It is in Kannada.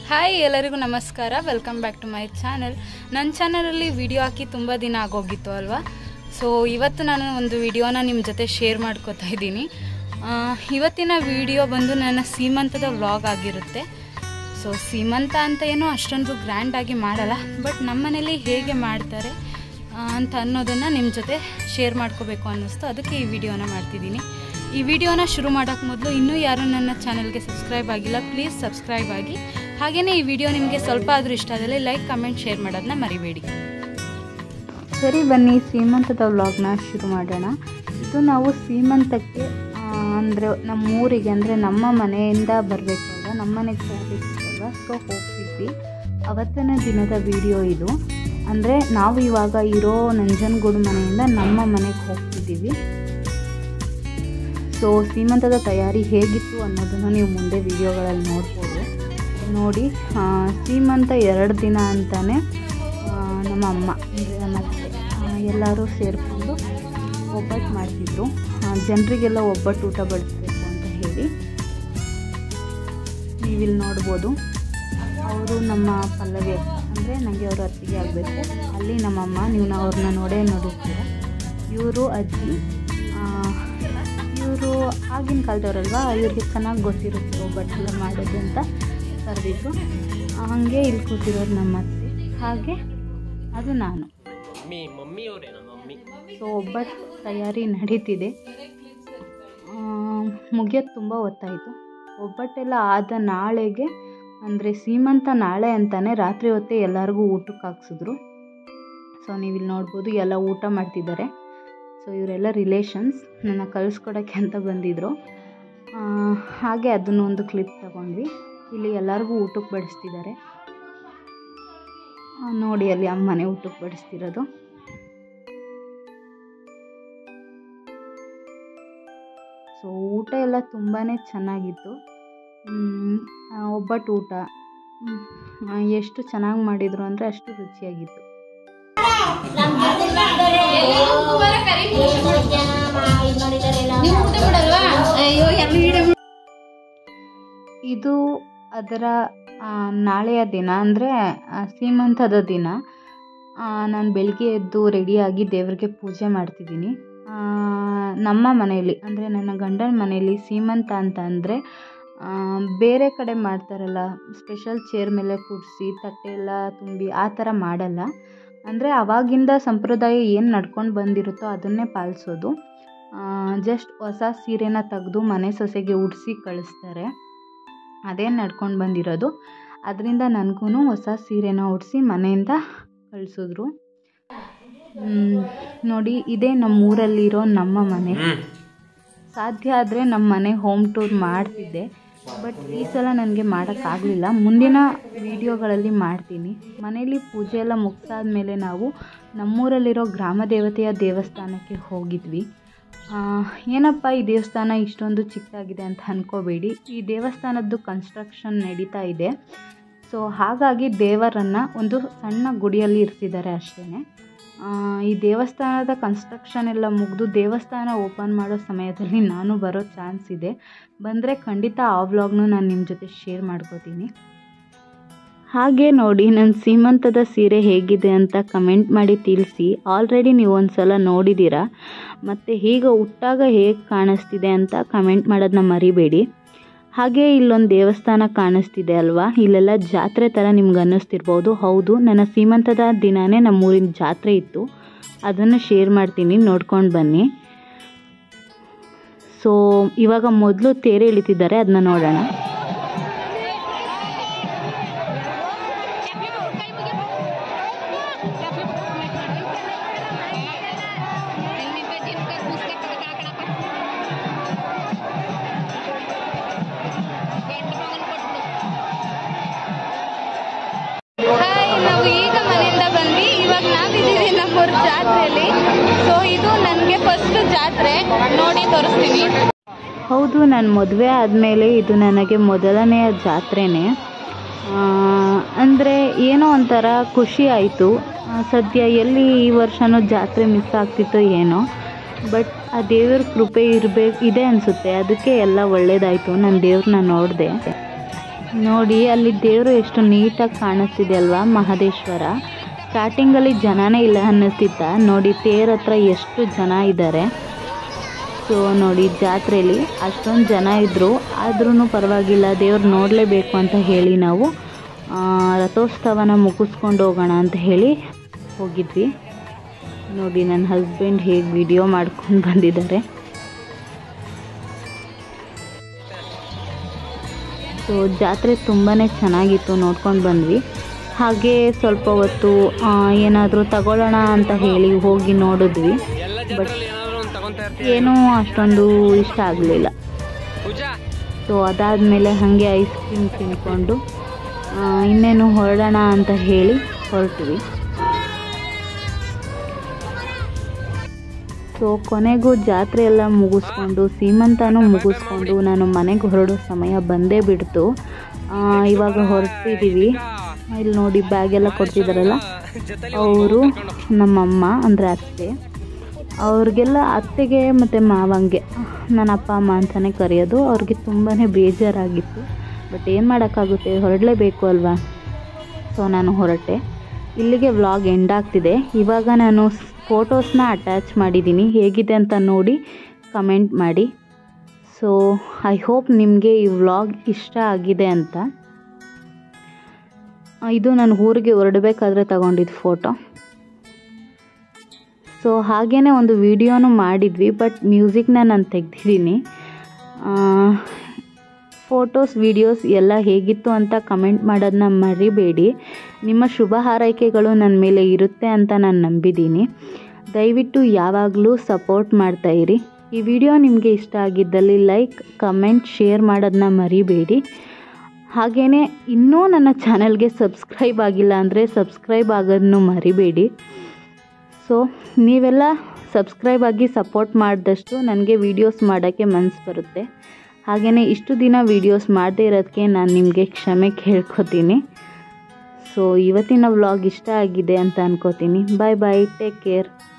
ಹಾಯ್ ಎಲ್ಲರಿಗೂ ನಮಸ್ಕಾರ welcome back to my channel ನನ್ನ ಚಾನಲಲ್ಲಿ ವಿಡಿಯೋ ಹಾಕಿ ತುಂಬ ದಿನ ಆಗೋಗಿತ್ತು ಅಲ್ವಾ ಸೊ ಇವತ್ತು ನಾನು ಒಂದು ವಿಡಿಯೋನ ನಿಮ್ಮ ಜೊತೆ ಶೇರ್ ಮಾಡ್ಕೋತಾ ಇದ್ದೀನಿ ಆ, ಇವತ್ತಿನ ವಿಡಿಯೋ ಬಂದು ನನ್ನ ಸೀಮಂತದ ವ್ಲಾಗ್ ಆಗಿರುತ್ತೆ ಸೊ ಸೀಮಂತ ಅಂತ ಏನೋ ಅಷ್ಟೊಂದು ಗ್ರ್ಯಾಂಡಾಗಿ ಮಾಡಲ್ಲ ಬಟ್ ನಮ್ಮ ಮನೇಲಿ ಹೇಗೆ ಮಾಡ್ತಾರೆ ಆ, ಅಂತ ಅನ್ನೋದನ್ನು ನಿಮ್ಮ ಜೊತೆ ಶೇರ್ ಮಾಡ್ಕೋಬೇಕು ಅನ್ನಿಸ್ತು ಅದಕ್ಕೆ ಈ ವಿಡಿಯೋನ ಮಾಡ್ತಿದ್ದೀನಿ ಈ ವಿಡಿಯೋನ ಶುರು ಮಾಡೋಕ್ಕೆ ಮೊದಲು ಇನ್ನೂ ಯಾರು ನನ್ನ ಚಾನಲ್ಗೆ ಸಬ್ಸ್ಕ್ರೈಬ್ ಆಗಿಲ್ಲ ಪ್ಲೀಸ್ ಸಬ್ಸ್ಕ್ರೈಬ್ ಆಗಿ ಹಾಗೆಯೇ ಈ ವಿಡಿಯೋ ನಿಮಗೆ ಸ್ವಲ್ಪ ಆದರೂ ಇಷ್ಟ ಆದಲ್ಲಿ ಲೈಕ್ ಕಮೆಂಟ್ ಶೇರ್ ಮಾಡೋದನ್ನ ಮರಿಬೇಡಿ ಸರಿ ಬನ್ನಿ ಸೀಮಂತದ ವ್ಲಾಗ್ನ ಶುರು ಮಾಡೋಣ ಇದು ನಾವು ಸೀಮಂತಕ್ಕೆ ಅಂದರೆ ನಮ್ಮ ಊರಿಗೆ ಅಂದರೆ ನಮ್ಮ ಮನೆಯಿಂದ ಬರಬೇಕಲ್ವ ನಮ್ಮ ಮನೆಗೆ ಹೋಗಬೇಕಲ್ವ ಸೊ ಹೋಗ್ತಿದ್ವಿ ಅವತ್ತಿನ ದಿನದ ವಿಡಿಯೋ ಇದು ಅಂದರೆ ನಾವು ಇವಾಗ ಇರೋ ನಂಜನಗೂಡು ಮನೆಯಿಂದ ನಮ್ಮ ಮನೆಗೆ ಹೋಗ್ತಿದ್ದೀವಿ ಸೊ ಸೀಮಂತದ ತಯಾರಿ ಹೇಗಿತ್ತು ಅನ್ನೋದನ್ನು ನೀವು ಮುಂದೆ ವಿಡಿಯೋಗಳಲ್ಲಿ ನೋಡ್ಬೋದು ನೋಡಿ ಆ, ಸೀಮಂತ ಎರಡು ದಿನ ಅಂತಾನೆ ಆ, ನಮ್ಮ ಅಮ್ಮ ಅಂದರೆ ನಮ್ಮ ಅತ್ತೆ ಆ, ಎಲ್ಲರೂ ಸೇರಿಕೊಂಡು ಒಬ್ಬಟ್ಟು ಮಾಡ್ತಿದ್ರು ಜನರಿಗೆಲ್ಲ ಒಬ್ಬಟ್ಟು ಊಟ ಬಡಿಸ್ಬೇಕು ಅಂತ ಹೇಳಿ ನೀವಿಲ್ಲಿ ನೋಡ್ಬೋದು ಅವರು ನಮ್ಮ ಪಲ್ಲವಿ ಅಕ್ಕ ಅಂದರೆ ನನಗೆ ಅವರು ಅತ್ತಿಗೆ ಆಗಬೇಕು ಅಲ್ಲಿ ನಮ್ಮಮ್ಮ ನೀವು ನಾವು ಅವ್ರನ್ನ ನೋಡೇ ನೋಡಿರ್ತೀರ ಇವರು ಅಜ್ಜಿ ಇವರು ಆಗಿನ ಕಾಲದವ್ರಲ್ವಾ ಇವ್ರಿಗೆ ಚೆನ್ನಾಗಿ ಗೊತ್ತಿರುತ್ತೆ ಒಬ್ಬಟ್ಟೆಲ್ಲ ಮಾಡೋದು ಅಂತ ಕರೆದಿದ್ರು ಹಾಗೆ ಇಲ್ಲಿ ಕೂತಿರೋರು ನಮ್ಮ ಅತ್ತೆ ಹಾಗೆ ಅದು ನಾನು ಮಮ್ಮಿ ಮಮ್ಮಿ ಅವರೇನಾ ಮಮ್ಮಿ ಸೊ ಒಬ್ಬಟ್ಟು ತಯಾರಿ ನಡೀತಿದೆ ಮುಗಿಯೋದು ತುಂಬ ಹೊತ್ತಾಯಿತು ಒಬ್ಬಟ್ಟೆಲ್ಲ ಆದ ನಾಳೆಗೆ ಅಂದರೆ ಸೀಮಂತ ನಾಳೆ ಅಂತಾನೆ ರಾತ್ರಿ ಹೊತ್ತೇ ಎಲ್ಲರಿಗೂ ಊಟಕ್ಕೆ ಹಾಕ್ಸಿದ್ರು ಸೊ ನೀವು ಇಲ್ಲಿ ನೋಡ್ಬೋದು ಎಲ್ಲ ಊಟ ಮಾಡ್ತಿದ್ದಾರೆ ಸೊ ಇವರೆಲ್ಲ ರಿಲೇಷನ್ಸ್ ನನ್ನ ಕಳಿಸ್ಕೊಡೋಕ್ಕೆ ಅಂತ ಬಂದಿದ್ದರು ಆ, ಹಾಗೆ ಅದನ್ನು ಒಂದು ಕ್ಲಿಪ್ ತಗೊಂಡ್ವಿ ಇಲ್ಲಿ ಎಲ್ಲರಿಗೂ ಊಟಕ್ಕೆ ಬಡಿಸ್ತಿದ್ದಾರೆ ಆ, ನೋಡಿ ಅಲ್ಲಿ ಅಮ್ಮನೆ ಊಟಕ್ಕೆ ಬಡಿಸ್ತಿರೋದು ಸೊ ಊಟ ಎಲ್ಲ ತುಂಬಾ ಚೆನ್ನಾಗಿತ್ತು ಮ್, ಆ, ಒಬ್ಬಟ್ಟು ಊಟ ಮ್, ಆ, ಎಷ್ಟು ಚೆನ್ನಾಗಿ ಮಾಡಿದರು ಅಂದರೆ ಅಷ್ಟು ರುಚಿಯಾಗಿತ್ತು ಇದು ಅದರ ಆ, ನಾಳೆಯ ದಿನ ಅಂದರೆ ಸೀಮಂತದ ದಿನ ನಾನು ಬೆಳಿಗ್ಗೆ ಎದ್ದು ರೆಡಿಯಾಗಿ ದೇವರಿಗೆ ಪೂಜೆ ಮಾಡ್ತಿದ್ದೀನಿ ಆ, ನಮ್ಮ ಮನೆಯಲ್ಲಿ ಅಂದರೆ ನನ್ನ ಗಂಡನ ಮನೆಯಲ್ಲಿ ಸೀಮಂತ ಅಂತ ಅಂದರೆ ಬೇರೆ ಕಡೆ ಮಾಡ್ತಾರಲ್ಲ ಸ್ಪೆಷಲ್ ಚೇರ್ ಮೇಲೆ ಕೂರಿಸಿ ತಟ್ಟೆ ಎಲ್ಲ ತುಂಬಿ ಆ ಥರ ಮಾಡಲ್ಲ ಅಂದರೆ ಆವಾಗಿಂದ ಸಂಪ್ರದಾಯ ಏನು ನಡ್ಕೊಂಡು ಬಂದಿರುತ್ತೋ ಅದನ್ನೇ ಪಾಲಿಸೋದು ಜಸ್ಟ್ ಹೊಸ ಸೀರೆನ ತೆಗೆದು ಮನೆ ಸೊಸೆಗೆ ಉಡಿಸಿ ಕಳಿಸ್ತಾರೆ ಅದೇ ನಡ್ಕೊಂಡು ಬಂದಿರೋದು ಅದರಿಂದ ನನಗೂ ಹೊಸ ಸೀರೆನ ಉಡಿಸಿ ಮನೆಯಿಂದ ಕಳಿಸಿದ್ರು ನೋಡಿ ಇದೇ ನಮ್ಮ ಊರಲ್ಲಿರೋ ನಮ್ಮ ಮನೆ ಸಾಧ್ಯ ಆದರೆ ನಮ್ಮ ಮನೆ ಹೋಮ್ ಟೂರ್ ಮಾಡ್ತಿದ್ದೆ ಬಟ್ ಈ ಸಲ ನನಗೆ ಮಾಡೋಕ್ಕಾಗಲಿಲ್ಲ ಮುಂದಿನ ವೀಡಿಯೋಗಳಲ್ಲಿ ಮಾಡ್ತೀನಿ ಮನೇಲಿ ಪೂಜೆ ಎಲ್ಲ ಮುಗಿಸಾದ ಮೇಲೆ ನಾವು ನಮ್ಮೂರಲ್ಲಿರೋ ಗ್ರಾಮ ದೇವತೆಯ ದೇವಸ್ಥಾನಕ್ಕೆ ಹೋಗಿದ್ವಿ ಆ, ಏನಪ್ಪ ಈ ದೇವಸ್ಥಾನ ಇಷ್ಟೊಂದು ಚಿಕ್ಕದಾಗಿದೆ ಅಂತ ಅಂದ್ಕೋಬೇಡಿ ಈ ದೇವಸ್ಥಾನದ್ದು ಕನ್ಸ್ಟ್ರಕ್ಷನ್ ನಡೀತಾ ಇದೆ ಸೊ ಹಾಗಾಗಿ ದೇವರನ್ನು ಒಂದು ಸಣ್ಣ ಗುಡಿಯಲ್ಲಿ ಇರಿಸಿದ್ದಾರೆ ಅಷ್ಟೇ ಈ ದೇವಸ್ಥಾನದ ಕನ್ಸ್ಟ್ರಕ್ಷನ್ ಎಲ್ಲ ಮುಗಿದು ದೇವಸ್ಥಾನ ಓಪನ್ ಮಾಡೋ ಸಮಯದಲ್ಲಿ ನಾನು ಬರೋ ಚಾನ್ಸ್ ಇದೆ ಬಂದರೆ ಖಂಡಿತ ಆ ವ್ಲಾಗ್ನು ನಾನು ನಿಮ್ಮ ಜೊತೆ ಶೇರ್ ಮಾಡ್ಕೋತೀನಿ ಹಾಗೆ ನೋಡಿ ನನ್ನ ಸೀಮಂತದ ಸೀರೆ ಹೇಗಿದೆ ಅಂತ ಕಮೆಂಟ್ ಮಾಡಿ ತಿಳಿಸಿ ಆಲ್ರೆಡಿ ನೀವು ಒಂದು ಸಲ ನೋಡಿದ್ದೀರಾ ಮತ್ತು ಹೀಗೆ ಉಟ್ಟಾಗ ಹೇಗೆ ಕಾಣಿಸ್ತಿದೆ ಅಂತ ಕಮೆಂಟ್ ಮಾಡೋದನ್ನ ಮರಿಬೇಡಿ ಹಾಗೆ ಇಲ್ಲೊಂದು ದೇವಸ್ಥಾನ ಕಾಣಿಸ್ತಿದೆ ಅಲ್ವಾ ಇಲ್ಲೆಲ್ಲ ಜಾತ್ರೆ ಥರ ನಿಮ್ಗೆ ಅನ್ನಿಸ್ತಿರ್ಬೋದು ಹೌದು ನನ್ನ ಸೀಮಂತದ ದಿನವೇ ನಮ್ಮೂರಿನ ಜಾತ್ರೆ ಇತ್ತು ಅದನ್ನು ಶೇರ್ ಮಾಡ್ತೀನಿ ನೋಡ್ಕೊಂಡು ಬನ್ನಿ ಸೊ ಇವಾಗ ಮೊದಲು ತೇರು ಎಳಿತಿದ್ದಾರೆ ಅದನ್ನ ನೋಡೋಣ ಹಾಯ್ ನಾವು ಈಗ ಮನೆಯಿಂದ ಬಂದ್ವಿ ಇವಾಗ ನಾವಿದ್ದೀವಿ ನಮ್ಮೂರ ಜಾತ್ರೆಯಲ್ಲಿ ಸೊ ಇದು ನನಗೆ ಫಸ್ಟ್ ಜಾತ್ರೆ ನೋಡಿ ತೋರಿಸ್ತೀನಿ ಹೌದು ನನ್ನ ಮದುವೆ ಆದಮೇಲೆ ಇದು ನನಗೆ ಮೊದಲನೆಯ ಜಾತ್ರೆನೇ ಅಂದರೆ ಏನೋ ಒಂಥರ ಖುಷಿ ಆಯಿತು ಸದ್ಯ ಎಲ್ಲಿ ಈ ವರ್ಷನೂ ಜಾತ್ರೆ ಮಿಸ್ ಆಗ್ತಿತ್ತೋ ಏನೋ ಬಟ್ ಆ ದೇವ್ರ ಕೃಪೆ ಇರಬೇಕು ಇದೆ ಅನಿಸುತ್ತೆ ಅದಕ್ಕೆ ಎಲ್ಲ ಒಳ್ಳೇದಾಯಿತು ನಾನು ದೇವ್ರನ್ನ ನೋಡಿದೆ ನೋಡಿ ಅಲ್ಲಿ ದೇವರು ಎಷ್ಟು ನೀಟಾಗಿ ಕಾಣಿಸ್ತಿದೆ ಅಲ್ವಾ ಮಹದೇಶ್ವರ ಸ್ಟಾರ್ಟಿಂಗಲ್ಲಿ ಜನನೇ ಇಲ್ಲ ಅನ್ನಿಸ್ತಿತ್ತ ನೋಡಿ ತೇರ್ ಹತ್ರ ಎಷ್ಟು ಜನ ಇದ್ದಾರೆ ಸೊ ನೋಡಿ ಜಾತ್ರೆಯಲ್ಲಿ ಅಷ್ಟೊಂದು ಜನ ಇದ್ದರು ಆದ್ರೂ ಪರವಾಗಿಲ್ಲ ದೇವ್ರು ನೋಡಲೇಬೇಕು ಅಂತ ಹೇಳಿ ನಾವು ಆ, ರಥೋತ್ಸವನ ಮುಗಿಸ್ಕೊಂಡು ಹೋಗೋಣ ಅಂತ ಹೇಳಿ ಹೋಗಿದ್ವಿ ನೋಡಿ ನನ್ನ ಹಸ್ಬೆಂಡ್ ಹೇಗೆ ವಿಡಿಯೋ ಮಾಡ್ಕೊಂಡು ಬಂದಿದ್ದಾರೆ ಸೊ ಜಾತ್ರೆ ತುಂಬಾ ಚೆನ್ನಾಗಿತ್ತು ನೋಡ್ಕೊಂಡು ಬಂದ್ವಿ ಹಾಗೆ ಸ್ವಲ್ಪ ಹೊತ್ತು ಏನಾದರೂ ತಗೊಳ್ಳೋಣ ಅಂತ ಹೇಳಿ ಹೋಗಿ ನೋಡಿದ್ವಿ ಎಲ್ಲ ಜಾತ್ರೆಯಲ್ಲಿ ಏನಾದ್ರು ಒಂದು ತಗೊಂತ ಇರ್ತೀವಿ ಏನೂ ಅಷ್ಟೊಂದು ಇಷ್ಟ ಆಗಲಿಲ್ಲ ಪೂಜಾ ಸೊ ಅದಾದಮೇಲೆ ಹಾಗೆ ಐಸ್ ಕ್ರೀಮ್ ತಿನ್ಕೊಂಡು ಆ, ಇನ್ನೇನು ಹೊರಡೋಣ ಅಂತ ಹೇಳಿ ಹೊರಟ್ವಿ ಸೊ ಕೊನೆಗೂ ಜಾತ್ರೆ ಎಲ್ಲ ಮುಗಿಸ್ಕೊಂಡು ಸೀಮಂತನೂ ಮುಗಿಸ್ಕೊಂಡು ನಾನು ಮನೆಗೆ ಹೊರಡೋ ಸಮಯ ಬಂದೇ ಬಿಡ್ತು ಆ, ಇವಾಗ ಹೊರಟಿದ್ದೀವಿ ಇಲ್ಲಿ ನೋಡಿ ಬ್ಯಾಗ್ ಎಲ್ಲ ಕೊಡ್ತಿದ್ದಾರಲ್ಲ ಜೊತೆಲಿ ಅವರು ನಮ್ಮಮ್ಮ ಅಂದರೆ ಅತ್ತೆ ಅವ್ರಿಗೆಲ್ಲ ಅತ್ತೆಗೆ ಮತ್ತು ಮಾವಂಗೆ ನನ್ನ ಅಪ್ಪ ಅಮ್ಮ ಅಂತಲೇ ಕರೆಯೋದು ಅವ್ರಿಗೆ ತುಂಬಾ ಬೇಜಾರಾಗಿತ್ತು ಬಟ್ ಏನು ಮಾಡೋಕ್ಕಾಗುತ್ತೆ ಹೊರಡಲೇಬೇಕು ಅಲ್ವಾ ಸೊ ನಾನು ಹೊರಟೆ ಇಲ್ಲಿಗೆ ವ್ಲಾಗ್ ಎಂಡ್ ಆಗ್ತಿದೆ ಇವಾಗ ನಾನು ಫೋಟೋಸ್ನ ಅಟ್ಯಾಚ್ ಮಾಡಿದ್ದೀನಿ ಹೇಗಿದೆ ಅಂತ ನೋಡಿ ಕಮೆಂಟ್ ಮಾಡಿ ಸೊ ಐ ಹೋಪ್ ನಿಮಗೆ ಈ ವ್ಲಾಗ್ ಇಷ್ಟ ಆಗಿದೆ ಅಂತ ಆ, ಇದು ನಾನು ಊರಿಗೆ ಹೊರಡಬೇಕಾದ್ರೆ ತಗೊಂಡಿದ್ದು ಫೋಟೋ ಸೊ ಹಾಗೇ ಒಂದು ವಿಡಿಯೋನು ಮಾಡಿದ್ವಿ ಬಟ್ ಮ್ಯೂಸಿಕ್ನ ನಾನು ತೆಗ್ದಿದ್ದೀನಿ ಫೋಟೋಸ್ ವಿಡಿಯೋಸ್ ಎಲ್ಲ ಹೇಗಿತ್ತು ಅಂತ ಕಮೆಂಟ್ ಮಾಡೋದನ್ನ ಮರಿಬೇಡಿ ನಿಮ್ಮ ಶುಭ ಹಾರೈಕೆಗಳು ನನ್ನ ಮೇಲೆ ಇರುತ್ತೆ ಅಂತ ನಾನು ನಂಬಿದ್ದೀನಿ ದಯವಿಟ್ಟು ಯಾವಾಗಲೂ ಸಪೋರ್ಟ್ ಮಾಡ್ತಾಯಿರಿ ಈ ವಿಡಿಯೋ ನಿಮಗೆ ಇಷ್ಟ ಆಗಿದ್ದಲ್ಲಿ ಲೈಕ್ ಕಮೆಂಟ್ ಶೇರ್ ಮಾಡೋದನ್ನ ಮರಿಬೇಡಿ ಹಾಗೆಯೇ ಇನ್ನೂ ನನ್ನ ಚಾನಲ್ಗೆ ಸಬ್ಸ್ಕ್ರೈಬ್ ಆಗಿಲ್ಲ ಅಂದರೆ ಸಬ್ಸ್ಕ್ರೈಬ್ ಆಗೋದನ್ನು ಮರಿಬೇಡಿ ಸೊ ನೀವೆಲ್ಲ ಸಬ್ಸ್ಕ್ರೈಬ್ ಆಗಿ ಸಪೋರ್ಟ್ ಮಾಡಿದಷ್ಟು ನನಗೆ ವೀಡಿಯೋಸ್ ಮಾಡೋಕ್ಕೆ ಮನಸ್ಸು ಬರುತ್ತೆ ಹಾಗೆಯೇ ಇಷ್ಟು ದಿನ ವೀಡಿಯೋಸ್ ಮಾಡದೇ ಇರೋದಕ್ಕೆ ನಾನು ನಿಮಗೆ ಕ್ಷಮೆ ಕೇಳ್ಕೊತೀನಿ ಸೊ ಇವತ್ತಿನ ವ್ಲಾಗ್ ಇಷ್ಟ ಆಗಿದೆ ಅಂತ ಅನ್ಕೋತೀನಿ ಬಾಯ್ ಬಾಯ್ ಟೇಕ್ ಕೇರ್